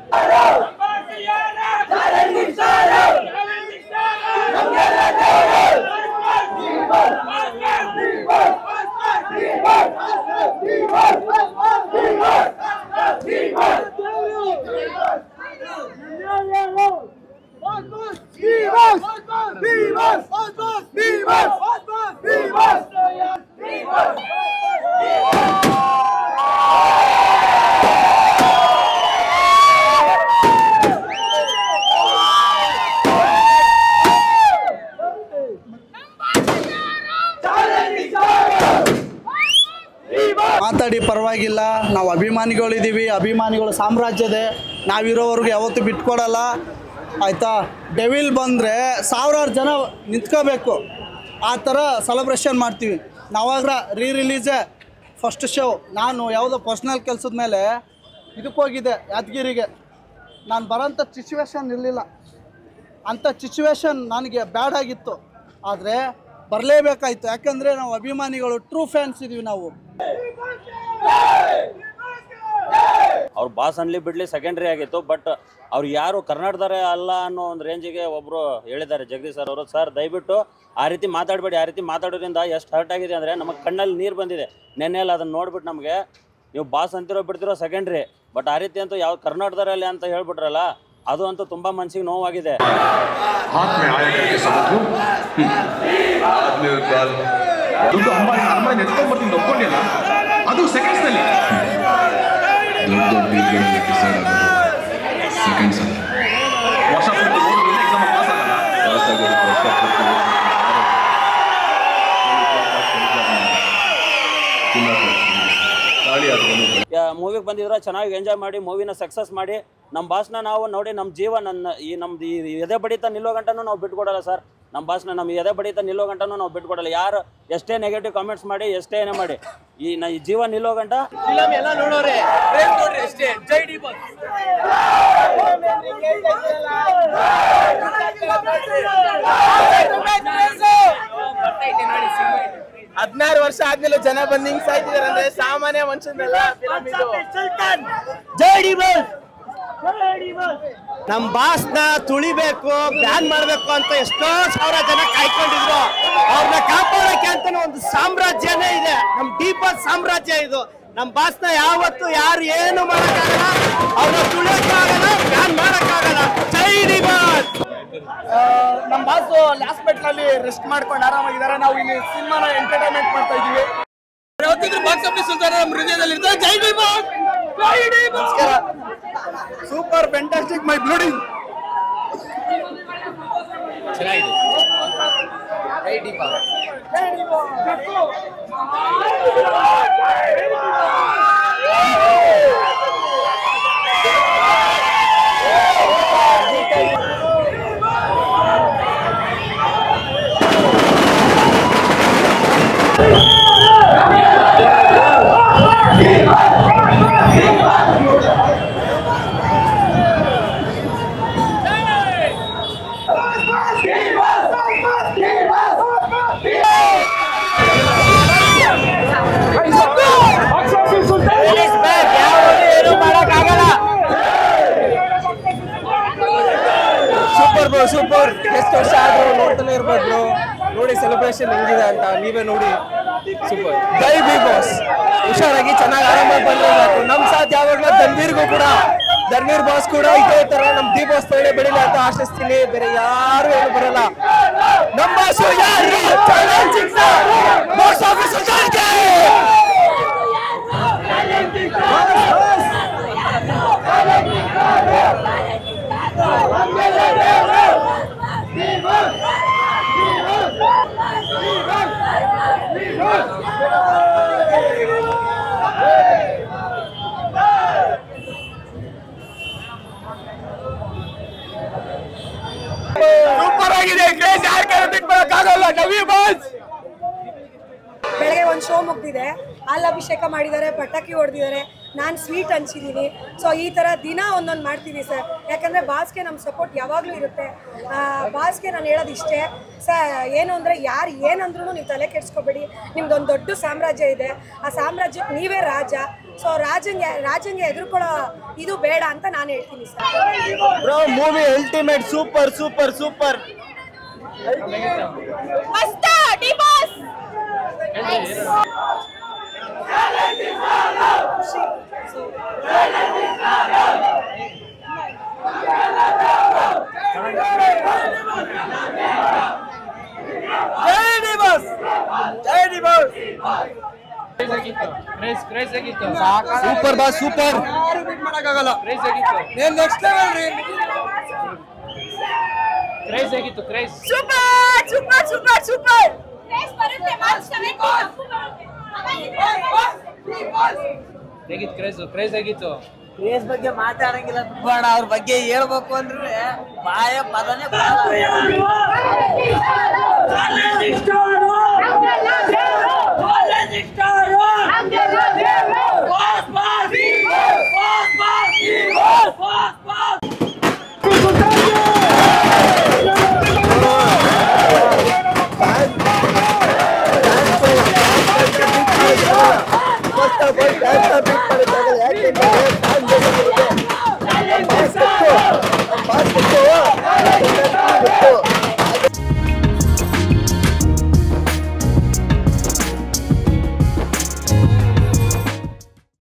ಮಾತಾಡಿ ಪರವಾಗಿಲ್ಲ ನಾವು ಅಭಿಮಾನಿಗಳಿದ್ದೀವಿ ಅಭಿಮಾನಿಗಳ ಸಾಮ್ರಾಜ್ಯದೆ ನಾವಿರೋವರೆಗೂ ಯಾವತ್ತೂ ಬಿಟ್ಕೊಡಲ್ಲ ಆಯಿತಾ ಡೆವಿಲ್ ಬಂದರೆ ಸಾವಿರಾರು ಜನ ನಿಂತ್ಕೋಬೇಕು ಆ ಥರ ಸೆಲೆಬ್ರೇಷನ್ ಮಾಡ್ತೀವಿ ನಾವಾಗ ರೀ ರಿಲೀಸೇ ಫಸ್ಟ್ ಶೋ ನಾನು ಯಾವುದೋ ಪರ್ಸ್ನಲ್ ಕೆಲಸದ ಮೇಲೆ ಇದಕ್ಕೆ ಹೋಗಿದ್ದೆ ಯಾದಗಿರಿಗೆ ನಾನು ಬರೋಂಥ ಸಿಚುವೇಶನ್ ಇರಲಿಲ್ಲ ಅಂಥ ಸಿಚುವೇಶನ್ ನನಗೆ ಬ್ಯಾಡ್ ಆಗಿತ್ತು ಆದರೆ ಬರಲೇಬೇಕಾಯ್ತು ಯಾಕಂದರೆ ನಾವು ಅಭಿಮಾನಿಗಳು ಟ್ರೂ ಫ್ಯಾನ್ಸ್ ಇದೀವಿ ನಾವು ಅವ್ರು ಬಾಸ್ ಅನ್ಲಿ ಬಿಡ್ಲಿ ಸೆಕೆಂಡ್ರಿ ಆಗಿತ್ತು ಬಟ್ ಅವ್ರು ಯಾರು ಕರ್ನಾಟಕದವರೇ ಅಲ್ಲ ಅನ್ನೋ ಒಂದು ರೇಂಜಿಗೆ ಒಬ್ಬರು ಹೇಳಿದ್ದಾರೆ ಜಗದೀಶ್ ಸರ್ ಅವರು ಸರ್ ದಯವಿಟ್ಟು ಆ ರೀತಿ ಮಾತಾಡಬೇಡಿ ಆ ರೀತಿ ಮಾತಾಡೋದ್ರಿಂದ ಎಷ್ಟು ಹರ್ಟ್ ಆಗಿದೆ ಅಂದರೆ ನಮಗೆ ಕಣ್ಣಲ್ಲಿ ನೀರು ಬಂದಿದೆ ನೆನ್ನೆಲ್ಲ ಅದನ್ನು ನೋಡ್ಬಿಟ್ಟು ನಮಗೆ ನೀವು ಬಾಸ್ ಅಂತಿರೋ ಬಿಡ್ತಿರೋ ಸೆಕೆಂಡ್ರಿ ಬಟ್ ಆ ರೀತಿ ಅಂತೂ ಯಾವ ಕರ್ನಾಟಕದವರಲ್ಲಿ ಅಂತ ಹೇಳ್ಬಿಟ್ರಲ್ಲ ಅದು ಅಂತೂ ತುಂಬ ಮನ್ಸಿಗೆ ನೋವಾಗಿದೆ हाथ में आया करके समझ लो ಆದ್ಮೇಲೆ ಕಾಲ್ ದುಡ್ಡು ಅಮ್ಮ ಅಮ್ಮ ನೆತ್ಕೊಂಡ್ಬರ್ತೀನಿ ಒಪ್ಕೊಂಡಿಲ್ಲ ಅದು ಸೆಕೆಂಡ್ಸ್ ನಲ್ಲಿ ದೊಡ್ಡ ದೊಡ್ಡ ಲೀಗ್ಗಳಲ್ಲಿ ಡಿಸೈಡ್ ಆಗೋದು ಸೆಕೆಂಡ್ಸ್ ಅಲ್ಲಿ ವರ್ಷ ಪೂರ್ತಿ ಓದಿದ್ರೆ ಎಕ್ಸಾಮ್ ಪಾಸ್ ಆಗಲ್ಲ ಪಾಸ್ ಆಗೋದು ವರ್ಷ ಪೂರ್ತಿ ಗಾಳಿ ಆದ್ರೂ ಮೂವಿಗೆ ಬಂದಿದ್ರೆ ಚೆನ್ನಾಗಿ ಎಂಜಾಯ್ ಮಾಡಿ ಮೂವಿನ ಸಕ್ಸಸ್ ಮಾಡಿ ನಮ್ಮ ಬಾಸ್ನ ನಾವು ನೋಡಿ ನಮ್ಮ ಜೀವ ನನ್ನ ಈ ನಮ್ದು ಈ ಎದೆ ಬಡಿತ ನಿಲ್ಲೋ ಗಂಟನೂ ನಾವು ಬಿಟ್ಕೊಡಲ್ಲ ಸರ್ ನಮ್ಮ ಬಾಸ್ನ ನಮ್ಮ ಎದೆ ಬಡಿತ ನಿಲ್ಲೋ ಗಂಟನೂ ನಾವು ಬಿಟ್ಕೊಡಲ್ಲ ಯಾರು ಎಷ್ಟೇ ನೆಗೆಟಿವ್ ಕಾಮೆಂಟ್ಸ್ ಮಾಡಿ ಎಷ್ಟೇ ಏನೇ ಮಾಡಿ ಈ ನ ಈ ಜೀವ ನಿಲ್ಲೋ ಗಂಟ ಫಿಲಮ್ ಎಲ್ಲ ನೋಡೋರೆ ಪ್ರೇಮ್ ನೋಡ್ರಿ ಅಷ್ಟೇ ಜೈ ಡಿ ಬಾಸ್ ಹದಿನಾರು ವರ್ಷ ಆದ್ಮೇಲೆ ಜನ ಬಂದ್ ಹಿಂಗ್ ಸಾಯ್ತಿದಾರೆ ಅಂದ್ರೆ ಸಾಮಾನ್ಯ ಮನುಷ್ಯನಲ್ಲ ಫಿಲಮ್ ಇದು ಜೈ ಡಿ ಬಾಸ್ ನಮ್ ಬಾಸ್ ನ ತುಳಿಬೇಕು ಬ್ಯಾನ್ ಮಾಡ್ಬೇಕು ಅಂತ ಎಷ್ಟೋ ಸಾವಿರ ಜನ ಕಾಯ್ಕೊಂಡಿದ್ರು ಅವ್ರನ್ನ ಕಾಪಾಡಕ್ಕೆ ಅಂತ ಒಂದು ಸಾಮ್ರಾಜ್ಯನೇ ಇದೆ ನಮ್ ದೀಪದ್ ಸಾಮ್ರಾಜ್ಯ ಇದು ನಮ್ ಬಾಸ್ ನ ಯಾವತ್ತು ಯಾರು ಏನು ಮಾಡಕ್ಕಾಗಲ್ಲ ಅವ್ರನ್ನ ತುಳಿಯಕ್ಕಾಗಲ್ಲ ಬ್ಯಾನ್ ಮಾಡಕ್ಕಾಗಲ್ಲ ಜೈ ಡಿ ಬಾಸ್ ನಮ್ಮ ಬಾಸು ಹಾಸ್ಪಿಟ್ಲಲ್ಲಿ ರೆಸ್ಟ್ ಮಾಡ್ಕೊಂಡು ಆರಾಮಾಗಿದ್ದಾರೆ ನಾವು ಇಲ್ಲಿ ಸಿನಿಮಾನ ಎಂಟರ್ಟೈನ್ಮೆಂಟ್ ಮಾಡ್ತಾ ಇದೀವಿ ಯಾವತ್ತಿದ್ರು ಬಾಕ್ಸ್ ಆಫೀಸ್ ಅಂತ ನಮ್ಮ ಹೃದಯದಲ್ಲಿ ಇರ್ತಾರೆ ಜೈ ಡಿ ಬಾಸ್ ಜೈ D boss super fantastic my bleeding super bro super ಎಷ್ಟು ವರ್ಷ ಆದ್ರೂ ನೋಡ್ತಾನೆ ಇರ್ಬೋದು ಬ್ರೋ ನೋಡಿ ಸೆಲೆಬ್ರೇಷನ್ ಹೆಂಗಿದೆ ಅಂತ ನೀವೇ ನೋಡಿ ಸೂಪರ್ ಜೈ ಬಿ ಬಾಸ್ ಹುಷಾರಾಗಿ ಚೆನ್ನಾಗಿ ಆರಾಮಾಗಿ ಬಂದ್ರೆ ಸಾಕು ನಮ್ ಸಾಥ್ ಯಾವಾಗಲೂ ಧನ್ವೀರ್ಗೂ ಕೂಡ ಧನ್ವೀರ್ ಬಾಸ್ ಕೂಡ ಇದೇ ತರ ನಮ್ ದಿ ಬಾಸ್ ತಲೆ ಬೆಳಿಲಿ ಅಂತ ಆಶಿಸ್ತೀನಿ ಬೇರೆ ಯಾರು ಏನು ಬರಲ್ಲ ನಮ್ ಬಾಸ್ ಯಾರು ಬಾಸ್ ಆಫೀಸ್ ಸೂಪರ್ ಆಗಿದೆ ಕ್ರೇಜ್ ಯಾರ ಕೈ ಬಿಟ್ಕೊಳಕ್ಕಾಗಲ್ಲ ನವಿ ಬಾಸ್ ಬೆಳಗ್ಗೆ ಒಂದು ಶೋ ಮುಗ್ದಿದೆ ಹಾಲು ಅಭಿಷೇಕ ಮಾಡಿದ್ದಾರೆ ಪಟಾಕಿ ಹೊಡೆದಿದ್ದಾರೆ ನಾನು ಸ್ವೀಟ್ ಹಂಚಿದ್ದೀನಿ ಸೊ ಈ ಥರ ದಿನ ಒಂದೊಂದು ಮಾಡ್ತೀವಿ ಸರ್ ಯಾಕಂದರೆ ಬಾಸ್ಗೆ ನಮ್ಮ ಸಪೋರ್ಟ್ ಯಾವಾಗಲೂ ಇರುತ್ತೆ ಆ, ಬಾಸ್ಗೆ ನಾನು ಹೇಳೋದು ಇಷ್ಟೇ ಸ ಏನು ಅಂದರೆ ಯಾರು ಏನಂದ್ರೂ ನೀವು ತಲೆ ಕೆಡಿಸ್ಕೋಬೇಡಿ ನಿಮ್ದೊಂದು ದೊಡ್ಡ ಸಾಮ್ರಾಜ್ಯ ಇದೆ ಆ ಸಾಮ್ರಾಜ್ಯಕ್ಕೆ ನೀವೇ ರಾಜ ಸೊ ರಾಜಂಗೆ ರಾಜಂಗೆ ಎದುರ್ಕೊಳ್ಳೋ ಇದು ಬೇಡ ಅಂತ ನಾನು ಹೇಳ್ತೀನಿ sir bro movie ultimate super super super ಮಸ್ತ ಡಿ ಬಾಸ್ ಜೈ ಡಿ ಬಾಸ್ ಜೈ D boss super boss super ಯಾರು ಬಿಟ್ ಮಾಡಕ್ಕಾಗಲ್ಲ ಏನ್ ನೆಕ್ಸ್ಟ್ ಲೆವೆಲ್ ರೀ ಸೂಪರ್ ಸೂಪರ್ ಸೂಪರ್ ಸೂಪರ್ ಬರುತ್ತೆ ಮಾರ್ಚ್ ಕ್ರೇಜ್ ಬಗ್ಗೆ ಮಾತಾಡಂಗಿಲ್ಲ ಬೇಡ ಅವ್ರ ಬಗ್ಗೆ ಹೇಳ್ಬೇಕು ಅಂದ್ರೆ ಬಾಯ ಪದನೇ ಫಸ್ಟ್ ಆಫ್ ಆಲ್